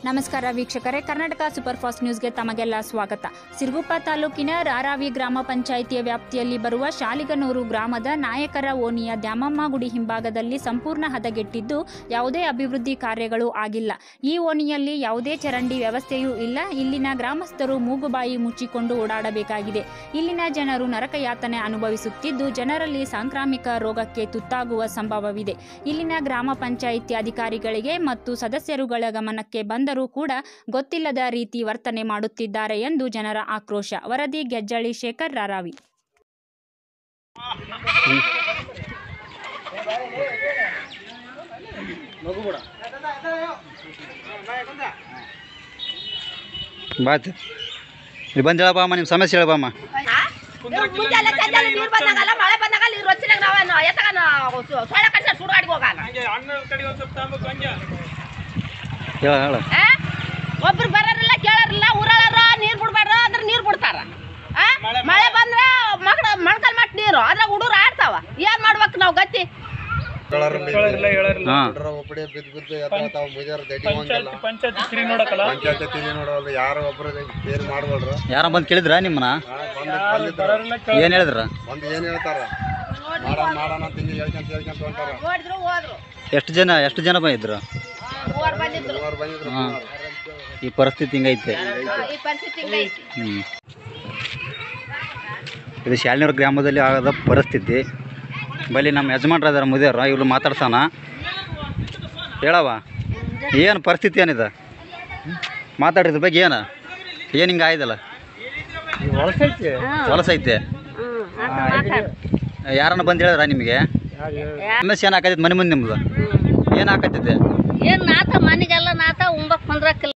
ನಮಸ್ಕಾರ ವೀಕ್ಷಕರೇ Karnataka super fast ನ್ಯೂಸ್ಗೆ ತಮಗೆಲ್ಲ ಸ್ವಾಗತ ಸಿರುಗುಪ್ಪ ತಾಲೂಕಿನ ರಾರಾವಿ ಗ್ರಾಮ ಪಂಚಾಯಿತಿಯ ವ್ಯಾಪ್ತಿಯಲ್ಲಿ ಬರುವ ಶಾಲಿಗನೂರು ಗ್ರಾಮದ ನಾಯಕರ ಓಣಿಯ ದ್ಯಾಮಮ್ಮ ಗುಡಿ ಹಿಂಭಾಗದಲ್ಲಿ ಸಂಪೂರ್ಣ ಹದಗೆಟ್ಟಿದ್ದು ಯಾವುದೇ ಅಭಿವೃದ್ಧಿ ಕಾರ್ಯಗಳು ಆಗಿಲ್ಲ ಈ ಓಣಿಯಲ್ಲಿ ಯಾವುದೇ ಚರಂಡಿ ವ್ಯವಸ್ಥೆಯೂ ಇಲ್ಲ ಇಲ್ಲಿನ ಗ್ರಾಮಸ್ಥರು ಮೂಗುಬಾಯಿ ಮುಚ್ಚಿಕೊಂಡು ಓಡಾಡಬೇಕಾಗಿದೆ ಇಲ್ಲಿನ ಜನರು ನರಕಯಾತನೆ ಅನುಭವಿಸುತ್ತಿದ್ದು ಜನರಲ್ಲಿ ಸಾಂಕ್ರಾಮಿಕ ರೋಗಕ್ಕೆ ತುತ್ತಾಗುವ ಸಂಭವವಿದೆ ಇಲ್ಲಿನ ಗ್ರಾಮ ಪಂಚಾಯಿತಿ ಅಧಿಕಾರಿಗಳಿಗೆ ಮತ್ತು ಸದಸ್ಯರುಗಳ ಗಮನಕ್ಕೆ ಬಂದರೂ ಕೂಡ ಗೊತ್ತಿಲ್ಲದ ರೀತಿ ವರ್ತನೆ ಮಾಡುತ್ತಿದ್ದಾರೆ ಎಂದು ಜನರ ಆಕ್ರೋಶ ವರದಿ ಗೆಜ್ಜಳಿ ಶೇಖರ್ ರಾರಾವಿ ಬಾಯ್ತು ಇಲ್ಲಿ ಬಂದು ಹೇಳಪ್ಪ ನಿಮ್ಮ ಸಮಸ್ಯೆ ಹೇಳಪ್ಪ ಮುಂಜಾನೆ ಸಂಜಾನೆ ನೀರು ಬಂದಾಗಲ್ಲ ಮಳೆ ಬಂದಾಗಲ್ಲ ನೀರು వచ్చినాಗ ನಾವೇನು ಎತ್ತಾಗ ಸೊಳ್ಳೆ ಕಟ್ಸ ಸುಡುಗಾಡಿಗೆ ಹೋಗಲ್ಲ ಹೇಳ ಹೇಳ ಆ? ಒಬ್ರು ಬರೋರಿಲ್ಲ ಕೇಳೋರಿಲ್ಲ ಊರವ್ರ ನೀರು ಬಿಡ್ಬೇಡ್ರ ಅಂದ್ರೆ ನೀರು ಬಿಡ್ತಾರ ಆ? ಮಳೆ ಬಂದ್ರೆ ಮಗಡ ಮಣ್ಕಲ್ ಮಟ್ ನೀರು ಅದ್ರಾಗ ಹುಡುಗರು ಆಡ್ತಾವ ಏನ್ ಮಾಡ್ಬೇಕು ನಾವು ಗತಿ ಹಾಂ ಒಬ್ಬడే ಬಿದ್ದು ಬಿದ್ದು ಅಥವಾ ತಾವು ಮುಜಾರ ದಡ್ಡಿ ಹೋಗಂಗಿಲ್ಲ ಪಂಚಾಯತ್ ತಿರಿ ನೋಡಕಲ್ಲ ಪಂಚಾಯತ್ ತಿಳಿ ನೋಡೋಲ್ಲ ಯಾರು ಒಬ್ರು ಬೇರೆ ಮಾಡ್ಬೋಡ್ರ ಯಾರ ಬಂದು ಕೇಳಿದ್ರ ನಿಮ್ಮನ್ನ ಬಂದು ಬಂದಿದ್ರ ಏನು ಹೇಳಿದ್ರ ಬಂದು ಏನ್ ಹೇಳ್ತಾರ ಮಾಡೋಣ ಮಾಡೋಣ ಅಂತ ಹಿಂಗೆ ಹೇಳ್ಕೊಂತ ಹೇಳ್ಕೊಂತ ಹೊಂಟಾರ ನೋಡಿದ್ರು ಹೋದ್ರು ಎಷ್ಟು ಜನ ಎಷ್ಟು ಜನ ಬಂದಿದ್ರು ಮೂವರು ಬಂದಿದ್ರು ಮೂವರು ಬಂದಿದ್ರು ಹಾಂ ಈ ಪರಿಸ್ಥಿತಿ ಹಿಂಗೈತೆ ಆ, ಈ ಪರಿಸ್ಥಿತಿ ಹಿಂಗೈತಿ ಹ್ಞೂ ಇದು ಶಾಲಿನೂರು ಗ್ರಾಮದಲ್ಲಿ ಆಗದ ಪರಿಸ್ಥಿತಿ ಬಲ್ಲಿ ನಮ್ಮ ಯಜಮಾನ್ರು ಅದಾರ ಮುದಿಯವ್ರು ಇವ್ರು ಮಾತಾಡ್ಸೋಣ ಹೇಳವ ಏನು ಪರಿಸ್ಥಿತಿ ಏನಿದೆ ಮಾತಾಡಿದ್ರ ಬಗ್ಗೆ ಏನು ಏನು ಹಿಂಗೆ ಆಯ್ದಲ್ಲ ಹೊಲಸೈತೆ ಯಾರನ್ನ ಬಂದು ಹೇಳಿದ್ರ ನಿಮಗೆ ಸಮಸ್ಯೆ ಏನು ಹಾಕೈತಿ ಮನೆ ಮುಂದೆ ನಿಮ್ದು ಏನು ಹಾಕತ್ತೈತೆ ಏನ್ ನಾತ ಮನೆಗೆಲ್ಲ ನಾತ ಉಂಬಕ್ ಬಂದ್ರಕ್ಕಿಲ್ಲ